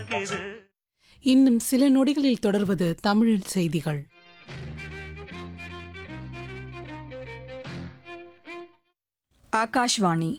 இன்னும் சில நொடிகளில் தொடர்வது தமிழில் செய்திகள் ஆகாஷ்வாணி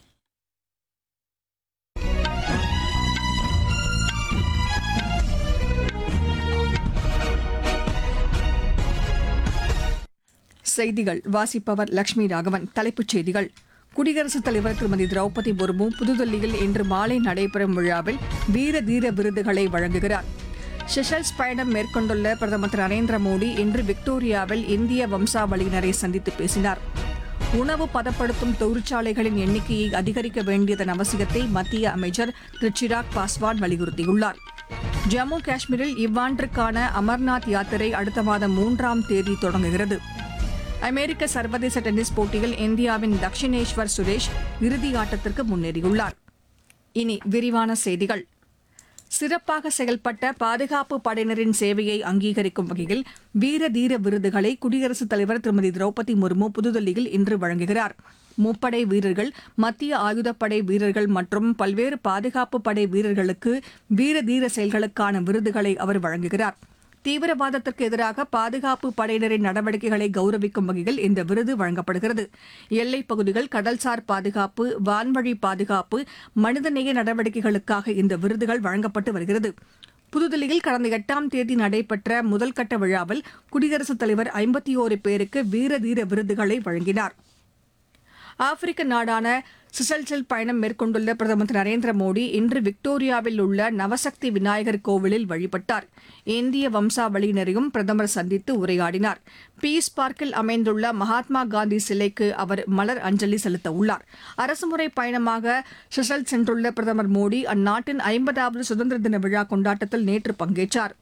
செய்திகள் வாசிப்பவர் லட்சுமி ராகவன் தலைப்புச் செய்திகள் குடியரசுத் தலைவர் திருமதி திரௌபதி முர்மு புதுதில்லியில் இன்று மாலை நடைபெறும் விழாவில் வீர தீர விருதுகளை வழங்குகிறார் செஷல்ஸ் பயணம் மேற்கொண்டுள்ள பிரதமர் திரு நரேந்திர மோடி இன்று விக்டோரியாவில் இந்திய வம்சாவளியினரை சந்தித்து பேசினார் உணவு பதப்படுத்தும் தொழிற்சாலைகளின் எண்ணிக்கையை அதிகரிக்க வேண்டியதன் அவசியத்தை மத்திய அமைச்சர் திரு சிராக் பாஸ்வான் வலியுறுத்தியுள்ளார் ஜம்மு காஷ்மீரில் இவ்வாண்டிற்கான அமர்நாத் யாத்திரை அடுத்த மாதம் மூன்றாம் தேதி தொடங்குகிறது அமெரிக்க சர்வதேச டென்னிஸ் போட்டியில் இந்தியாவின் தக்ஷினேஸ்வர் சுரேஷ் இறுதி ஆட்டத்திற்கு முன்னேறியுள்ளார் இனி விரிவான செய்திகள் சிறப்பாக செயல்பட்ட பாதுகாப்பு படையினரின் சேவையை அங்கீகரிக்கும் வகையில் வீர தீர விருதுகளை குடியரசுத் தலைவர் திருமதி திரௌபதி முர்மு புதுதில்லியில் இன்று வழங்குகிறார் முப்படை வீரர்கள் மத்திய ஆயுதப்படை வீரர்கள் மற்றும் பல்வேறு பாதுகாப்பு படை வீரர்களுக்கு வீர தீர செயல்களுக்கான விருதுகளை அவர் வழங்குகிறார் தீவிரவாதத்திற்கு எதிராக பாதுகாப்பு படையினரின் நடவடிக்கைகளை கௌரவிக்கும் வகையில் இந்த விருது வழங்கப்படுகிறது எல்லைப் பகுதிகள் கடல்சார் பாதுகாப்பு வான்வழி பாதுகாப்பு மனிதநேய நடவடிக்கைகளுக்காக இந்த விருதுகள் வழங்கப்பட்டு வருகிறது புதுதில்லியில் கடந்த எட்டாம் தேதி நடைபெற்ற முதல்கட்ட விழாவில் குடியரசுத் தலைவர் ஐம்பத்தி ஓரு பேருக்கு வீர தீர விருதுகளை வழங்கினார் ஆப்பிரிக்க நாடான சிசல்சில் பயணம் மேற்கொண்டுள்ள பிரதமர் திரு நரேந்திர மோடி இன்று விக்டோரியாவில் உள்ள நவசக்தி விநாயகர் கோவிலில் வழிபட்டார் இந்திய வம்சாவளியினரையும் பிரதமர் சந்தித்து உரையாடினார் பீஸ் பார்க்கில் அமைந்துள்ள மகாத்மா காந்தி சிலைக்கு அவர் மலர் அஞ்சலி செலுத்த உள்ளார் அரசுமுறை பயணமாக சிசல் சென்றுள்ள பிரதமர் மோடி அந்நாட்டின் ஐம்பதாவது சுதந்திர தின விழா கொண்டாட்டத்தில் நேற்று பங்கேற்றார்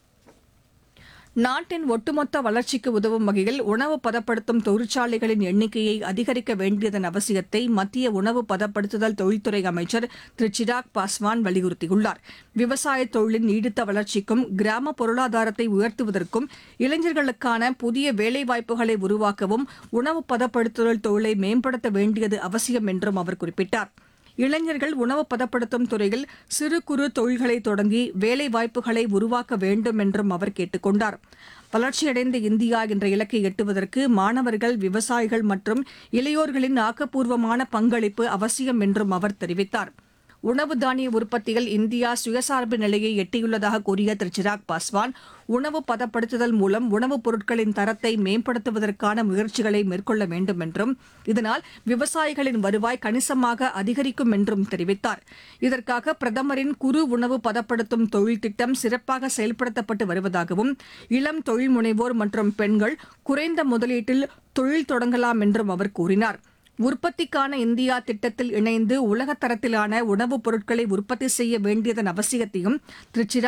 நாட்டின் ஒட்டுமொத்த வளர்ச்சிக்கு உதவும் வகையில் உணவு பதப்படுத்தும் தொழிற்சாலைகளின் எண்ணிக்கையை அதிகரிக்க வேண்டியதன் அவசியத்தை மத்திய உணவு பதப்படுத்துதல் தொழில்துறை அமைச்சர் திரு சிராக் பாஸ்வான் வலியுறுத்தியுள்ளார் விவசாய தொழிலின் நீடித்த வளர்ச்சிக்கும் கிராம பொருளாதாரத்தை உயர்த்துவதற்கும் இளைஞர்களுக்கான புதிய வேலைவாய்ப்புகளை உருவாக்கவும் உணவு பதப்படுத்துதல் தொழிலை மேம்படுத்த வேண்டியது அவசியம் என்றும் அவர் குறிப்பிட்டார் இளைஞர்கள் உணவு பதப்படுத்தும் துறையில் சிறு குறு தொழில்களை தொடங்கி வேலை வாய்ப்புகளை உருவாக்க வேண்டும் என்றும் அவர் கேட்டுக் கொண்டார் வளர்ச்சியடைந்த இந்தியா என்ற இலக்கை எட்டுவதற்கு மாணவர்கள் விவசாயிகள் மற்றும் இளையோர்களின் ஆக்கப்பூர்வமான பங்களிப்பு அவசியம் என்றும் அவர் தெரிவித்தார் உணவு தானிய உற்பத்தியில் இந்தியா சுயசார்பு நிலையை எட்டியுள்ளதாக கூறிய திரு சிராக் பாஸ்வான் உணவு பதப்படுத்துதல் மூலம் உணவுப் பொருட்களின் தரத்தை மேம்படுத்துவதற்கான முயற்சிகளை மேற்கொள்ள வேண்டும் என்றும் இதனால் விவசாயிகளின் வருவாய் கணிசமாக அதிகரிக்கும் என்றும் தெரிவித்தார் இதற்காக பிரதமரின் குறு உணவு பதப்படுத்தும் தொழில் திட்டம் சிறப்பாக செயல்படுத்தப்பட்டு வருவதாகவும் இளம் தொழில் முனைவோர் மற்றும் பெண்கள் குறைந்த முதலீட்டில் தொழில் தொடங்கலாம் என்றும் அவர் கூறினார் உற்பத்திக்கான இந்தியா திட்டத்தில் இணைந்து உலகத் தரத்திலான உணவுப் பொருட்களை உற்பத்தி செய்ய வேண்டியதன் அவசியத்தையும் திரு சிராக்